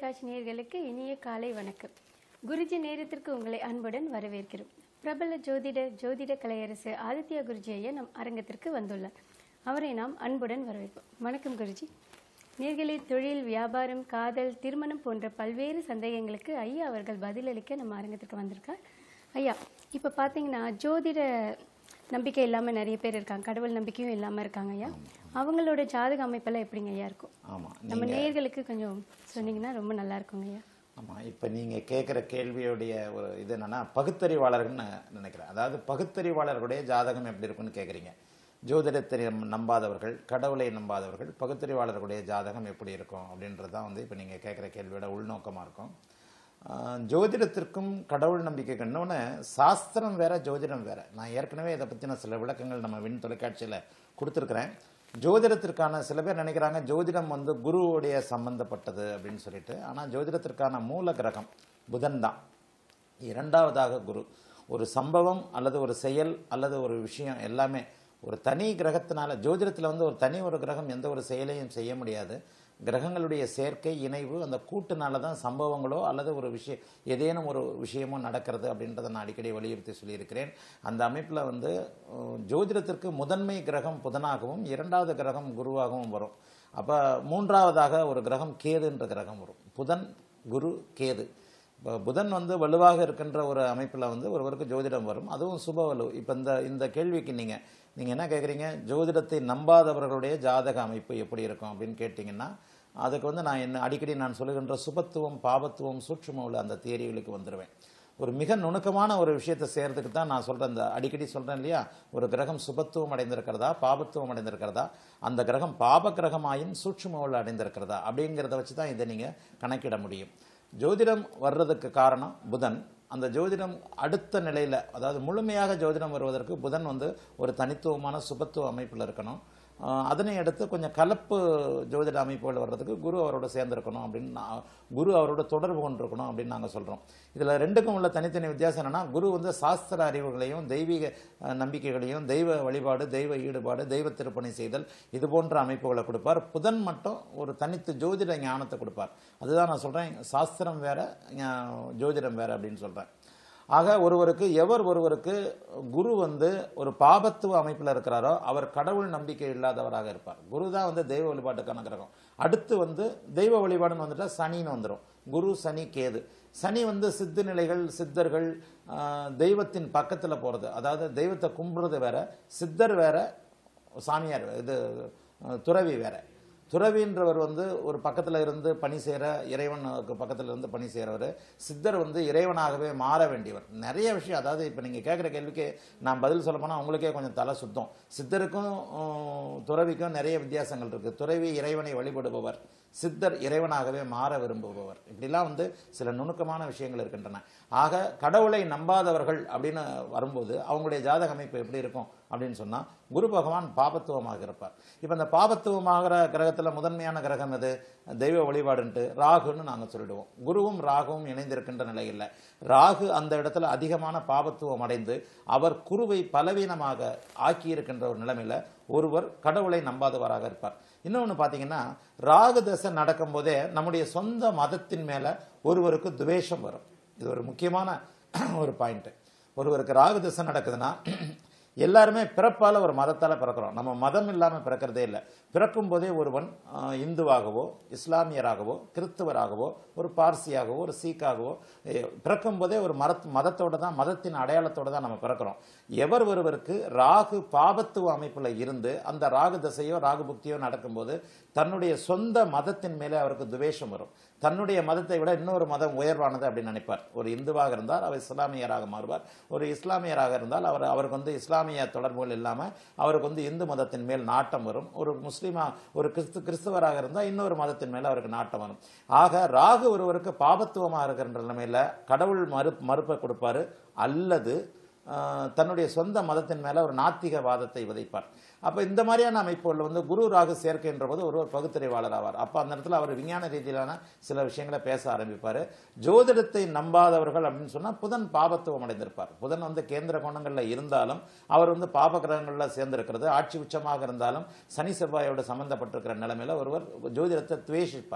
தொலைக்காட்சி நேயர்களுக்கு இனிய காலை வணக்கம் குருஜி நேரத்திற்கு உங்களை அன்புடன் வரவேற்கிறோம் பிரபல ஜோதிடர் ஜோதிட கலையரசு ஆதித்யா குருஜி ஐயா நம் அரங்கத்திற்கு வந்துள்ளார் அவரை நாம் அன்புடன் வரவேற்போம் வணக்கம் குருஜி நேர்களே தொழில் வியாபாரம் காதல் திருமணம் போன்ற பல்வேறு சந்தேகங்களுக்கு ஐயா அவர்கள் பதிலளிக்க நம்ம அரங்கத்திற்கு வந்திருக்கார் ஐயா இப்போ பார்த்தீங்கன்னா ஜோதிட நம்பிக்கை இல்லாமல் நிறைய பேர் இருக்காங்க கடவுள் நம்பிக்கையும் இல்லாமல் இருக்காங்க ஐயா அவங்களோட ஜாதக அமைப்பெல்லாம் எப்படிங்க ஐயா இருக்கும் ஆமாம் நம்ம நேயர்களுக்கு கொஞ்சம் சொன்னீங்கன்னா ரொம்ப நல்லா இருக்குங்க ஐயா ஆமாம் இப்போ நீங்கள் கேட்குற கேள்வியுடைய ஒரு இது என்னன்னா பகுத்தறிவாளர்கள்னு நான் நினைக்கிறேன் அதாவது பகுத்தறிவாளர்களுடைய ஜாதகம் எப்படி இருக்குன்னு கேட்குறீங்க ஜோதிடத்தை நம்- நம்பாதவர்கள் கடவுளை நம்பாதவர்கள் பகுத்தறிவாளர்களுடைய ஜாதகம் எப்படி இருக்கும் அப்படின்றது தான் வந்து இப்போ நீங்கள் கேட்குற கேள்வியோட உள்நோக்கமாக இருக்கும் ஆஹ், ஜோதிடத்திற்கும் கடவுள் நம்பிக்கைக்கு இன்னொன்று சாஸ்திரம் வேற ஜோதிடம் வேற நான் ஏற்கனவே இதை பற்றின சில விளக்கங்கள் நம்ம விண் தொலைக்காட்சியில் கொடுத்துருக்குறேன் ஜோதிடத்திற்கான சில பேர் நினைக்கிறாங்க ஜோதிடம் வந்து குருவுடைய சம்பந்தப்பட்டது அப்படின்னு சொல்லிட்டு ஆனால் ஜோதிடத்திற்கான மூல கிரகம் புதன் தான் இரண்டாவதாக குரு ஒரு சம்பவம் அல்லது ஒரு செயல் அல்லது ஒரு விஷயம் எல்லாமே ஒரு தனி கிரகத்தினால ஜோதிடத்தில் வந்து ஒரு தனி ஒரு கிரகம் எந்த ஒரு செயலையும் செய்ய முடியாது கிரகங்களுடைய சேர்க்கை இணைவு அந்த கூட்டுனால தான் சம்பவங்களோ அல்லது ஒரு விஷயம் ஏதேனும் ஒரு விஷயமோ நடக்கிறது அப்படின்றத நான் அடிக்கடி வலியுறுத்தி சொல்லியிருக்கிறேன் அந்த அமைப்பில் வந்து அஹ், ஜோதிடத்திற்கு முதன்மை கிரகம் புதனாகவும் இரண்டாவது கிரகம் குருவாகவும் வரும் அப்போ மூன்றாவதாக ஒரு கிரகம் கேதுன்ற கிரகம் வரும் புதன் குரு கேது இப்போ புதன் வந்து வலுவாக இருக்கின்ற ஒரு அமைப்பில் வந்து ஒருவருக்கு ஜோதிடம் வரும் அதுவும் சுப வலு இப்போ இந்த இந்த கேள்விக்கு நீங்கள் நீங்கள் என்ன கேட்குறீங்க ஜோதிடத்தை நம்பாதவர்களுடைய ஜாதக அமைப்பு எப்படி இருக்கும் அப்படின்னு கேட்டிங்கன்னா அதுக்கு வந்து நான் என்ன அடிக்கடி நான் சொல்லுகின்ற சுபத்துவம் பாபத்துவம் சூட்சும உள்ள அந்த தியரிகளுக்கு வந்துடுவேன் ஒரு மிக நுணுக்கமான ஒரு விஷயத்தை செய்யறதுக்கு தான் நான் சொல்கிறேன் இந்த அடிக்கடி சொல்கிறேன் இல்லையா ஒரு கிரகம் சுபத்துவம் அடைந்திருக்கிறதா பாபத்துவம் அடைந்திருக்கிறதா அந்த கிரகம் பாப கிரகமாயின் சூட்சும உள்ள அடைந்திருக்கிறதா அப்படிங்கிறத வச்சு தான் இதை நீங்கள் கணக்கிட முடியும் ஜோதிடம் வர்றதுக்கு காரணம் புதன் அந்த ஜோதிடம் அடுத்த நிலையில் அதாவது முழுமையாக ஜோதிடம் வருவதற்கு புதன் வந்து ஒரு தனித்துவமான சுபத்துவ அமைப்பில் இருக்கணும் ஆஹ் அதனை அடுத்து கொஞ்சம் கலப்பு ஜோதிட அமைப்புகள் வர்றதுக்கு குரு அவரோட சேர்ந்திருக்கணும் அப்படின்னு நான் குரு அவரோட தொடர்பு கொண்டிருக்கணும் அப்படின்னு நாங்கள் சொல்கிறோம் இதில் ரெண்டுக்கும் உள்ள தனித்தனி வித்தியாசம் என்னன்னா குரு வந்து சாஸ்திர அறிவுகளையும் தெய்வீக அஹ், நம்பிக்கைகளையும் தெய்வ வழிபாடு தெய்வ ஈடுபாடு தெய்வ திருப்பணி செய்தல் இது போன்ற அமைப்புகளை கொடுப்பார் புதன் மட்டும் ஒரு தனித்து ஜோதிட ஞானத்தை கொடுப்பார் அதுதான் நான் சொல்கிறேன் சாஸ்திரம் வேற ஞா- ஜோதிடம் வேற அப்படின்னு சொல்கிறேன் ஆக ஒருவருக்கு எவர் ஒருவருக்கு குரு வந்து ஒரு பாபத்துவ அமைப்பில் இருக்கிறாரோ அவர் கடவுள் நம்பிக்கை இல்லாதவராக இருப்பார் குரு தான் வந்து தெய்வ வழிபாட்டுக்கான கிரகம் அடுத்து வந்து தெய்வ வழிபாடுன்னு வந்துட்டா சனின்னு வந்துடும் குரு சனி கேது சனி வந்து சித்து நிலைகள் சித்தர்கள் ஆஹ், தெய்வத்தின் பக்கத்தில் போகிறது அதாவது தெய்வத்தை கும்பிடுறது வேற சித்தர் வேற சாமியார் இது அஹ், துறவி வேற துறவின்றவர் வந்து ஒரு பக்கத்தில் இருந்து பணி செய்கிற இறைவனுக்கு பக்கத்தில் இருந்து பணி செய்கிறவர் சித்தர் வந்து இறைவனாகவே மாற வேண்டியவர் நிறைய விஷயம் அதாவது இப்போ நீங்கள் கேட்குற கேள்விக்கு நான் பதில் சொல்ல போனால் உங்களுக்கே கொஞ்சம் தலை சுத்தம் சித்தருக்கும் உம், துறவிக்கும் நிறைய வித்தியாசங்கள் இருக்குது துறவி இறைவனை வழிபடுபவர் சித்தர் இறைவனாகவே மாற விரும்புபவர் இப்படிலாம் வந்து சில நுணுக்கமான விஷயங்கள் இருக்கின்றன ஆக கடவுளை நம்பாதவர்கள் அப்படின்னு வரும்போது அவங்களுடைய ஜாதக அமைப்பு எப்படி இருக்கும் அப்படின்னு சொன்னா குரு பகவான் பாபத்துவமாக இருப்பார் இப்போ இந்த பாபத்துவமாகிற கிரகத்துல முதன்மையான கிரகம் எது தெய்வ வழிபாடுன்ட்டு ராகுன்னு நாங்க சொல்லிடுவோம் குருவும் ராகுவும் இணைந்திருக்கின்ற நிலையில் ராகு அந்த இடத்துல அதிகமான பாபத்துவம் அடைந்து அவர் குருவை பலவீனமாக ஆக்கியிருக்கின்ற ஒரு நிலைமையில ஒருவர் கடவுளை நம்பாதவராக இருப்பார் இன்னொன்று பார்த்தீங்கன்னா ராகு தசை நடக்கும்போதே நம்முடைய சொந்த மதத்தின் மேல ஒருவருக்கு துவேஷம் வரும் இது ஒரு முக்கியமான ஒரு பாயிண்ட் ஒருவருக்கு ராகு தசை நடக்குதுன்னா எல்லாருமே பிறப்பால ஒரு மதத்தால பிறக்கிறோம் நம்ம மதம் இல்லாம பிறக்கிறதே இல்லை பிறக்கும் போதே ஒருவன் ஆஹ், இந்துவாகவோ இஸ்லாமியராகவோ கிறிஸ்தவராகவோ ஒரு பார்சியாகவோ ஒரு சீக்காகவோ eh, பிறக்கும் போதே ஒரு மரத் மதத்தோட தான் மதத்தின் அடையாளத்தோட தான் நம்ம பிறக்கிறோம் எவர் ஒருவருக்கு ராகு பாபத்துவ அமைப்புல இருந்து அந்த ராகு தசையோ ராகு புக்தியோ நடக்கும்போது தன்னுடைய சொந்த மதத்தின் மேலே அவருக்கு துவேஷம் வரும் தன்னுடைய மதத்தை விட இன்னொரு மதம் உயர்வானது அப்படின்னு நினைப்பார் ஒரு இந்துவாக இருந்தால் அவர் இஸ்லாமியராக மாறுவார் ஒரு இஸ்லாமியராக இருந்தால் அவர் அவருக்கு வந்து இஸ்லாமிய தொடர்புகள் இல்லாமல் அவருக்கு வந்து இந்து மதத்தின் மேல் நாட்டம் வரும் ஒரு முஸ்லீமா ஒரு கிறிஸ்து கிறிஸ்தவராக இருந்தால் இன்னொரு மதத்தின் மேல் அவருக்கு நாட்டம் வரும் ஆக ராகு ஒருவருக்கு பாபத்துவமாக இருக்கின்ற நிலைமையில கடவுள் மறு மறுப்பை கொடுப்பாரு அல்லது ஆஹ், தன்னுடைய சொந்த மதத்தின் மேல ஒரு நாத்திக வாதத்தை விதைப்பார் அப்ப இந்த மாதிரியான அமைப்புகள் வந்து குரு ராகு சேர்க்கைன்ற போது ஒருவர் பகுத்தறிவாளர் ஆவார் அப்ப அந்த இடத்துல அவர் விஞ்ஞான ரீதியிலான சில விஷயங்களை பேச ஆரம்பிப்பாரு ஜோதிடத்தை நம்பாதவர்கள் அப்படின்னு சொன்னா புதன் பாபத்துவம் அடைந்திருப்பார் புதன் வந்து கேந்திர கோணங்கள்ல இருந்தாலும் அவர் வந்து பாப கிரகங்கள்ல சேர்ந்திருக்கிறது ஆட்சி உச்சமாக இருந்தாலும் சனி செவ்வாயோடு சம்பந்தப்பட்டிருக்கிற நிலைமையில ஒருவர் ஜோதிடத்தை துவேஷிப்பார்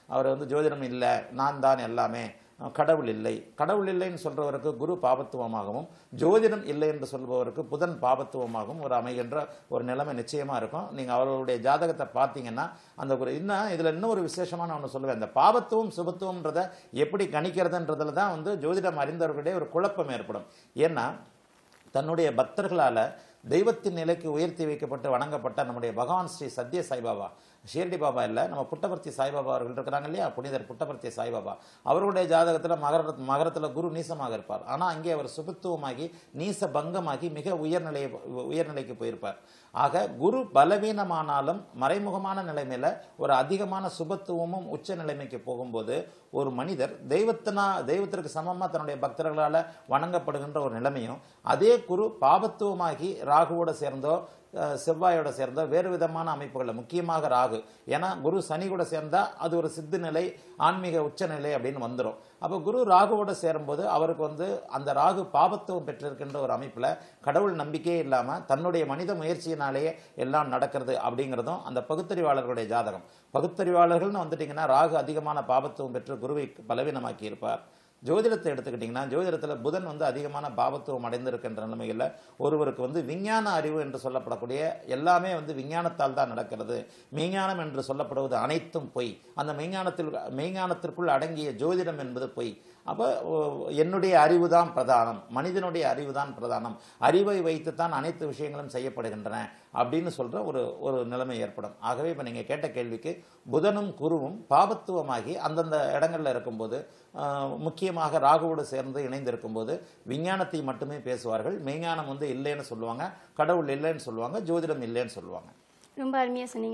அவர் வந்து ஜோதிடம் இல்லை நான் தான் எல்லாமே அஹ் கடவுள் இல்லை கடவுள் இல்லைன்னு சொல்றவருக்கு குரு பாபத்துவமாகவும் ஜோதிடம் இல்லை என்று சொல்பவருக்கு புதன் பாபத்துவமாகவும் ஒரு அமைகின்ற ஒரு நிலைமை நிச்சயமா இருக்கும் நீங்க அவர்களுடைய ஜாதகத்தை பார்த்தீங்கன்னா அந்த ஒரு இன்னும் இதுல இன்னும் ஒரு விசேஷமான ஒன்று சொல்லுவேன் இந்த பாபத்துவம் சுபத்துவம்ன்றத எப்படி கணிக்கிறதுன்றதுல தான் வந்து ஜோதிடம் அறிந்தவர்களுடைய ஒரு குழப்பம் ஏற்படும் ஏன்னா தன்னுடைய பக்தர்களால தெய்வத்தின் நிலைக்கு உயர்த்தி வைக்கப்பட்டு வணங்கப்பட்ட நம்முடைய பகவான் ஸ்ரீ சத்ய சாய்பாபா ஷீரடி பாபா இல்லை நம்ம புட்டபர்த்தி சாய்பாபா அவர்கள் இருக்கிறாங்க இல்லையா புனிதர் புட்டபர்த்தி சாய்பாபா அவருடைய ஜாதகத்துல மகர மகரத்துல குரு நீசமாக இருப்பார் ஆனா அங்கே அவர் சுபத்துவமாகி நீச பங்கமாகி மிக உயர்நிலை உயர்நிலைக்கு போயிருப்பார் ஆக குரு பலவீனமானாலும் மறைமுகமான நிலைமையில ஒரு அதிகமான சுபத்துவமும் உச்ச நிலைமைக்கு போகும்போது ஒரு மனிதர் தெய்வத்தினா தெய்வத்திற்கு சமமா தன்னுடைய பக்தர்களால வணங்கப்படுகின்ற ஒரு நிலைமையும் அதே குரு பாபத்துவமாகி ராகுவோட சேர்ந்தோ அஹ், செவ்வாயோட சேர்ந்தோ வேறு விதமான அமைப்புகளில் முக்கியமாக ராகு ஏன்னா குரு சனி கூட சேர்ந்தா அது ஒரு சித்து நிலை ஆன்மீக உச்ச நிலை அப்படின்னு வந்துடும் அப்போ குரு ராகுவோட சேரும்போது அவருக்கு வந்து அந்த ராகு பாபத்துவம் பெற்றிருக்கின்ற ஒரு அமைப்புல கடவுள் நம்பிக்கையே இல்லாம தன்னுடைய மனித முயற்சியினாலேயே எல்லாம் நடக்கிறது அப்படிங்கிறதும் அந்த பகுத்தறிவாளர்களுடைய ஜாதகம் பகுத்தறிவாளர்கள்னு வந்துட்டீங்கன்னா ராகு அதிகமான பாபத்துவம் பெற்று குருவை பலவீனமாக்கி இருப்பார் ஜோதிடத்தை எடுத்துக்கிட்டிங்கன்னா ஜோதிடத்தில் புதன் வந்து அதிகமான பாபத்துவம் அடைந்திருக்கின்ற நிலைமையில் ஒருவருக்கு வந்து விஞ்ஞான அறிவு என்று சொல்லப்படக்கூடிய எல்லாமே வந்து விஞ்ஞானத்தால் தான் நடக்கிறது மெய்ஞானம் என்று சொல்லப்படுவது அனைத்தும் பொய் அந்த மெய்ஞானத்தில் மெய்ஞானத்திற்குள் அடங்கிய ஜோதிடம் என்பது பொய் அப்போ என்னுடைய அறிவு தான் பிரதானம் மனிதனுடைய அறிவு தான் பிரதானம் அறிவை வைத்துத்தான் அனைத்து விஷயங்களும் செய்யப்படுகின்றன அப்படின்னு சொல்ற ஒரு ஒரு நிலைமை ஏற்படும் ஆகவே இப்போ நீங்கள் கேட்ட கேள்விக்கு புதனும் குருவும் பாபத்துவமாகி அந்தந்த இடங்கள்ல இருக்கும்போது ஆஹ், முக்கியமாக ராகுவோடு சேர்ந்து இணைந்திருக்கும் போது விஞ்ஞானத்தை மட்டுமே பேசுவார்கள் மெய்ஞானம் வந்து இல்லைன்னு சொல்லுவாங்க கடவுள் இல்லைன்னு சொல்லுவாங்க ஜோதிடம் இல்லைன்னு சொல்லுவாங்க ரொம்ப அருமையா சொன்னீங்க